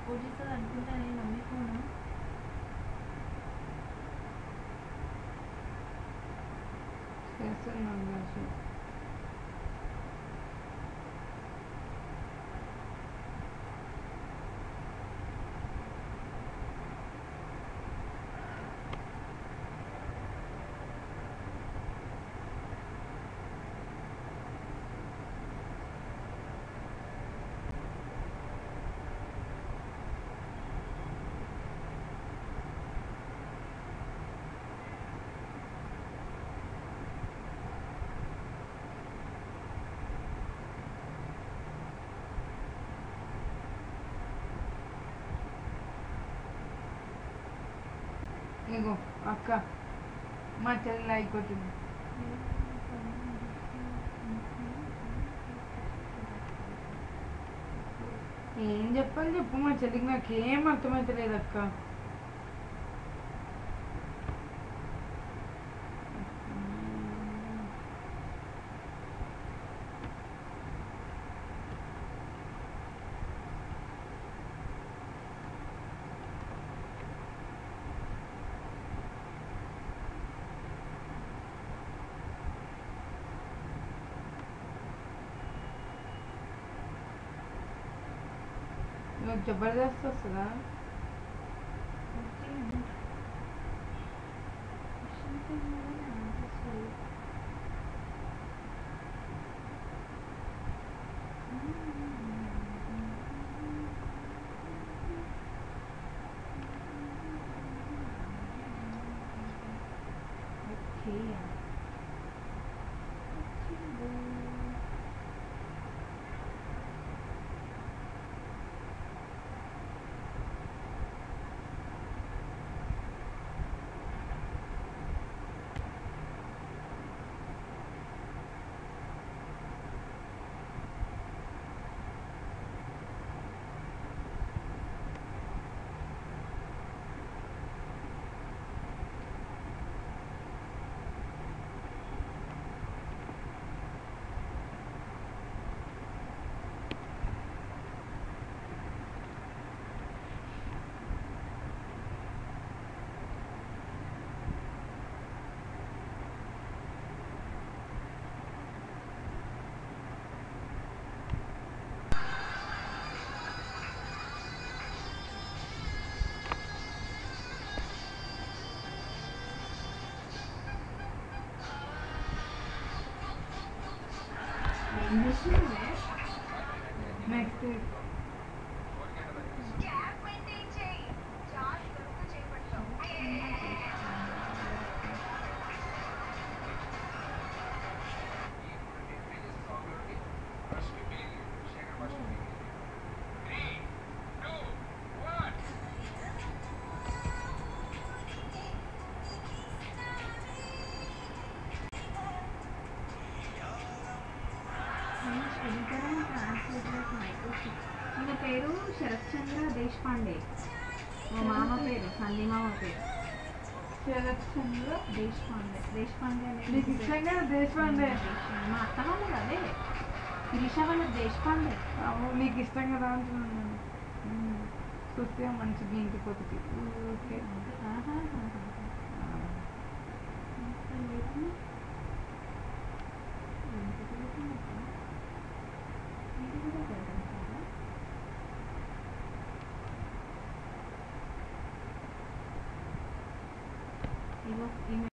Support చేస్తుంది అనుకుంటా నేను మమ్మీ ఫోన్ చేస్తున్నాను కాసు ఇగో అక్క మా చెల్లి లైక్ కొట్టింది ఏం చెప్పాలి చెప్పు మా చెల్లికి నాకు ఏం అర్థమైతలేదు అక్క నువ్వు జబర్దస్త్ వస్తుందా నెక్స్ట్ ఈయన పేరు శరత్ చంద్ర దేశపాండే మా మామ పేరు సన్నీ మామ పేరు శరత్ చంద్ర దేశపాండే దేశపాండే అనేది నీకు ఇష్టం కదా దేశపాండే మా అత్త వాళ్ళది అదే శిరీష వాళ్ళ దేశపాండే అవును నీకు ఇష్టం కదా అంటున్నాను నేను. చూస్తే మంచిగా ఇంటికి పోతుంది ఓకే ఇగో ఈమె